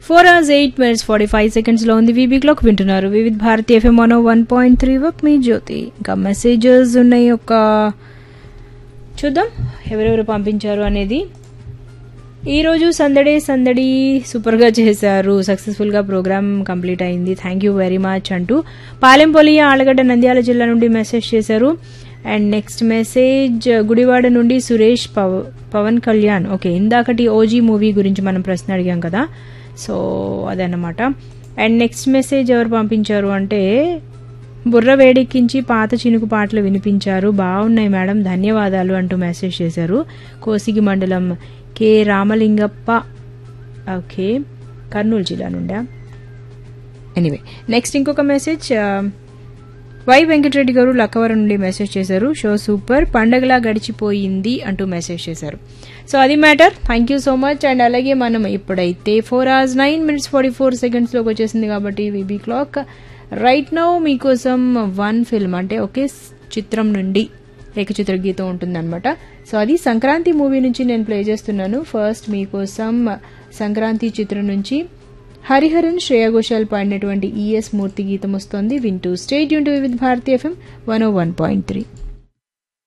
four hours eight minutes forty five సెకండ్స్లో ఉంది VB clock వింటున్నారు Vividh Bharati FM one one point three వర్క్ మీ జ్యోతి ఇంకా మెసేజెస్ ఉన్నాయి ఒక చూద్దాం ఎవరెవరు పంపించారు అనేది ఈరోజు సందడే సందడి సూపర్గా చేశారు సక్సెస్ఫుల్గా ప్రోగ్రామ్ కంప్లీట్ అయింది థ్యాంక్ యూ వెరీ మచ్ అంటూ పాలెంపొలియ ఆలగడ్డ నంద్యాల జిల్లా నుండి మెసేజ్ చేశారు అండ్ నెక్స్ట్ మెసేజ్ గుడివాడ నుండి సురేష్ పవ పవన్ కళ్యాణ్ ఓకే ఇందాకటి ఓజీ మూవీ గురించి మనం ప్రశ్న అడిగాం కదా సో అదన్నమాట అండ్ నెక్స్ట్ మెసేజ్ ఎవరు పంపించారు అంటే బుర్ర వేడెక్కించి పాత చినుకు పాటలు వినిపించారు బాగున్నాయి మేడం ధన్యవాదాలు అంటూ మెసేజ్ చేశారు కోసిగి మండలం కె రామలింగప్ప ఓకే కర్నూలు జిల్లా నుండా ఎనీవే నెక్స్ట్ ఇంకొక మెసేజ్ వై వెంకటరెడ్డి గారు లక్కవరం నుండి మెసేజ్ చేశారు షో సూపర్ పండగలా గడిచిపోయింది అంటూ మెసేజ్ చేశారు సో అది matter thank you so much and అలాగే మనం ఇప్పుడైతే four hours nine minutes forty four సెకండ్స్లోకి వచ్చేసింది కాబట్టి వీబీ క్లాక్ రైట్ నౌ మీకోసం వన్ ఫిల్మ్ అంటే ఒకే చిత్రం నుండి ఏకచిత్ర గీతం ఉంటుందన్నమాట సో అది సంక్రాంతి మూవీ నుంచి నేను ప్లే చేస్తున్నాను ఫస్ట్ మీకోసం సంక్రాంతి చిత్రం నుంచి హరిహరన్ శ్రేయా ఘోషాల్ పాడినటువంటి ఈఎస్ మూర్తి గీతం వస్తోంది వింటూ స్టేట్ యూన్ to Vividh Bharati FM one o one point three